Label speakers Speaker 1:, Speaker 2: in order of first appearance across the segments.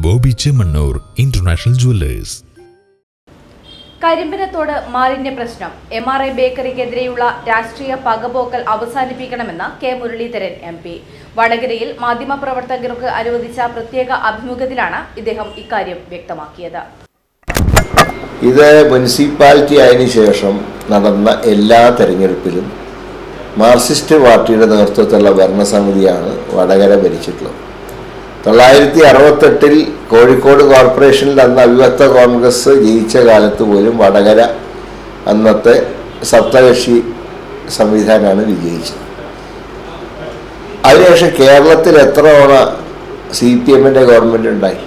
Speaker 1: Bobby Chemmanur international jewellers
Speaker 2: Karimbanathodu മാലിന്യ പ്രശ്നം M R I ബേക്കറിക്കെതിരെയുള്ള രാഷ്ട്രീയ പകപോക്കൽ അവസാനിപ്പിക്കണമെന്ന് കെ മുരളീധരൻ എം പി വടകരയിൽ മാധ്യമപ്രവർത്തകർക്ക് അനുവദിച്ച പ്രത്യേക അഭിമുഖത്തിലാണ് ഇദ്ദേഹം ഇക്കാര്യം വ്യക്തമാക്കിയത്
Speaker 3: ഇത് മുനിസിപ്പാലിറ്റി ആയതിനു ശേഷം നടന്ന എല്ലാ തെരഞ്ഞെടുപ്പിലും മാർക്സിസ്റ്റ് പാർട്ടിയുടെ നേതൃത്വത്തിലുള്ള ഭരണസമിതിയാണ് വടകര ഭരിച്ചിട്ടുള്ളത് തൊള്ളായിരത്തി അറുപത്തെട്ടിൽ കോഴിക്കോട് കോർപ്പറേഷനിൽ അന്ന് അവിഭക്ത കോൺഗ്രസ് ജയിച്ച കാലത്ത് പോലും വടകര അന്നത്തെ സപ്തകക്ഷി സംവിധാനമാണ് വിജയിച്ചത് അതിനുശേഷം കേരളത്തിൽ എത്ര തവണ സി പി എമ്മിൻ്റെ ഗവൺമെൻറ് ഉണ്ടായി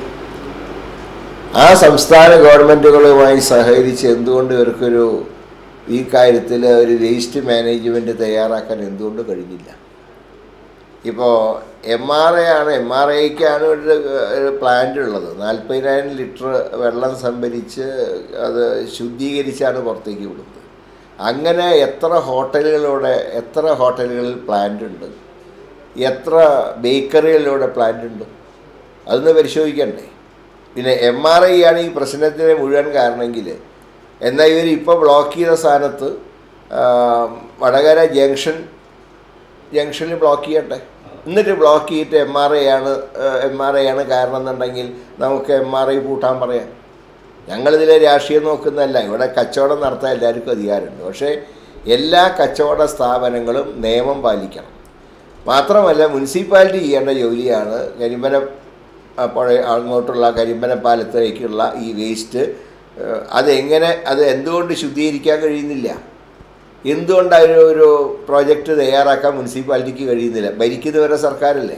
Speaker 3: ആ സംസ്ഥാന ഗവൺമെൻറ്റുകളുമായി സഹകരിച്ച് എന്തുകൊണ്ട് ഇവർക്കൊരു ഈ കാര്യത്തിൽ ഒരു വേസ്റ്റ് മാനേജ്മെൻറ്റ് തയ്യാറാക്കാൻ എന്തുകൊണ്ട് കഴിഞ്ഞില്ല ഇപ്പോൾ എം ആർ ഐ ആണ് എം ആർ ഐക്കാണ് ഒരു ഒരു പ്ലാന്റ് ഉള്ളത് നാൽപ്പതിനായിരം ലിറ്റർ വെള്ളം സംഭരിച്ച് അത് ശുദ്ധീകരിച്ചാണ് പുറത്തേക്ക് വിടുന്നത് അങ്ങനെ എത്ര ഹോട്ടലുകളിലൂടെ എത്ര ഹോട്ടലുകളിൽ പ്ലാന്റ് ഉണ്ട് എത്ര ബേക്കറികളിലൂടെ പ്ലാന്റ് ഉണ്ട് അതൊന്ന് പരിശോധിക്കണ്ടേ പിന്നെ എം ആർ ഐ ആണ് ഈ പ്രശ്നത്തിന് മുഴുവൻ കാരണമെങ്കിൽ എന്നാൽ ഇവർ ഇപ്പോൾ ബ്ലോക്ക് ചെയ്ത സ്ഥാനത്ത് ആ, വടകര ജംഗ്ഷൻ ജംഗ്ഷനിൽ ബ്ലോക്ക് ചെയ്യട്ടെ എന്നിട്ട് ബ്ലോക്ക് ചെയ്തിട്ട് എം ആർ ഐ ആണ് എം ആർ ഐ ആണ് കാരണം എന്നുണ്ടെങ്കിൽ നമുക്ക് എം ആർ ഐ പൂട്ടാൻ പറയാം ഞങ്ങളിതിലെ രാഷ്ട്രീയം നോക്കുന്നതല്ല ഇവിടെ കച്ചവടം നടത്താൻ എല്ലാവർക്കും അധികാരമുണ്ട് പക്ഷേ എല്ലാ കച്ചവട സ്ഥാപനങ്ങളും നിയമം പാലിക്കണം മാത്രമല്ല മുനിസിപ്പാലിറ്റി ചെയ്യേണ്ട ജോലിയാണ് കരിമ്പന ആ, പുഴ അങ്ങോട്ടുള്ള കരിമ്പന പാലത്തിലേക്കുള്ള ഈ വേസ്റ്റ് ഏഹ്, അതെങ്ങനെ അത് എന്തുകൊണ്ട് ശുദ്ധീകരിക്കാൻ കഴിയുന്നില്ല എന്തുകൊണ്ട് അതിന് ഒരു പ്രോജക്റ്റ് തയ്യാറാക്കാൻ മുനിസിപ്പാലിറ്റിക്ക് കഴിയുന്നില്ല ഭരിക്കുന്നവരെ സർക്കാരല്ലേ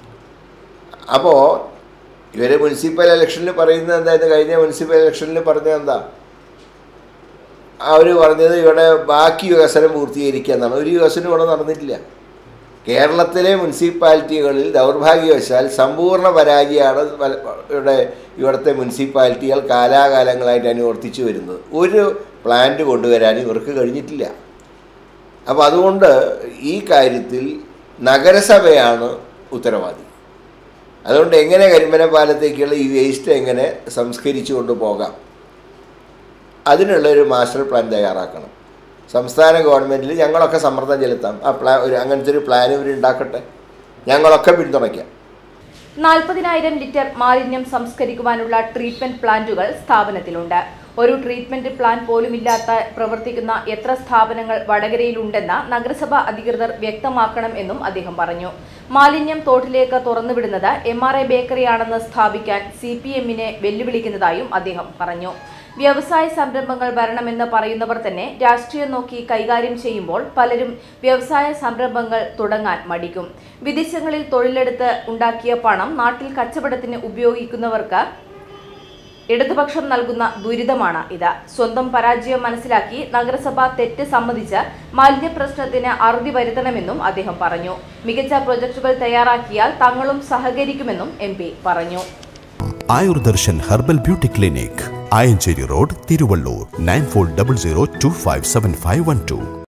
Speaker 3: അപ്പോൾ ഇവർ മുനിസിപ്പൽ ഇലക്ഷനിൽ പറയുന്നത് എന്തായിരുന്നു കഴിഞ്ഞ മുനിസിപ്പൽ ഇലക്ഷനിൽ പറഞ്ഞത് എന്താ അവർ പറഞ്ഞത് ഇവിടെ ബാക്കി വികസനം പൂർത്തീകരിക്കുക എന്നാണ് ഒരു വികസനം ഇവിടെ നടന്നിട്ടില്ല കേരളത്തിലെ മുനിസിപ്പാലിറ്റികളിൽ ദൗർഭാഗ്യവശാൽ സമ്പൂർണ്ണ പരാജയമാണ് പല- ഇവിടെ ഇവിടുത്തെ മുനിസിപ്പാലിറ്റികൾ കാലാകാലങ്ങളായിട്ട് അനുവർത്തിച്ചു വരുന്നത് ഒരു പ്ലാന്റ് കൊണ്ടുവരാൻ ഇവർക്ക് കഴിഞ്ഞിട്ടില്ല അപ്പോൾ അതുകൊണ്ട് ഈ കാര്യത്തിൽ നഗരസഭയാണ് ഉത്തരവാദി അതുകൊണ്ട് എങ്ങനെ കരിമ്പന പാലത്തേക്കുള്ള ഈ വേസ്റ്റ് എങ്ങനെ സംസ്കരിച്ചു കൊണ്ടുപോകാം അതിനുള്ള ഒരു മാസ്റ്റർ പ്ലാൻ തയ്യാറാക്കണം സംസ്ഥാന ഗവൺമെൻറ്റിൽ ഞങ്ങളൊക്കെ സമ്മർദ്ദം ചെലുത്താം ആ പ്ലാ ഒരു അങ്ങനത്തെ ഒരു പ്ലാൻ ഇവർ ഉണ്ടാക്കട്ടെ ഞങ്ങളൊക്കെ പിന്തുണയ്ക്കാം
Speaker 2: നാൽപ്പതിനായിരം ലിറ്റർ മാലിന്യം സംസ്കരിക്കുവാനുള്ള ട്രീറ്റ്മെന്റ് പ്ലാന്റുകൾ സ്ഥാപനത്തിലുണ്ട് ഒരു ട്രീറ്റ്മെന്റ് പ്ലാൻ പോലുമില്ലാത്ത പ്രവർത്തിക്കുന്ന എത്ര സ്ഥാപനങ്ങൾ വടകരയിലുണ്ടെന്ന് നഗരസഭ അധികൃതർ വ്യക്തമാക്കണം എന്നും അദ്ദേഹം പറഞ്ഞു മാലിന്യം തോട്ടിലേക്ക് തുറന്നുവിടുന്നത് എം ആർ ഐ ബേക്കറിയാണെന്ന് സ്ഥാപിക്കാൻ സി പി എമ്മിനെ വെല്ലുവിളിക്കുന്നതായും അദ്ദേഹം പറഞ്ഞു വ്യവസായ സംരംഭങ്ങൾ വരണമെന്ന് പറയുന്നവർ തന്നെ രാഷ്ട്രീയം നോക്കി കൈകാര്യം ചെയ്യുമ്പോൾ പലരും വ്യവസായ സംരംഭങ്ങൾ തുടങ്ങാൻ മടിക്കും വിദേശങ്ങളിൽ തൊഴിലെടുത്ത് ഉണ്ടാക്കിയ പണം നാട്ടിൽ കച്ചവടത്തിന് ഉപയോഗിക്കുന്നവർക്ക് ഇടതുപക്ഷം നൽകുന്ന ദുരിതമാണ് ഇത് സ്വന്തം പരാജയം മനസ്സിലാക്കി നഗരസഭ തെറ്റ് സമ്മതിച്ച് മാലിന്യ പ്രശ്നത്തിന് അറുതി വരുത്തണമെന്നും അദ്ദേഹം പറഞ്ഞു മികച്ച പ്രൊജക്ടുകൾ തയ്യാറാക്കിയാൽ തങ്ങളും സഹകരിക്കുമെന്നും എം പറഞ്ഞു
Speaker 4: Ayurdarshan herbal beauty clinic Ayanchery road Thiruvallur nine four double zero two five seven five one to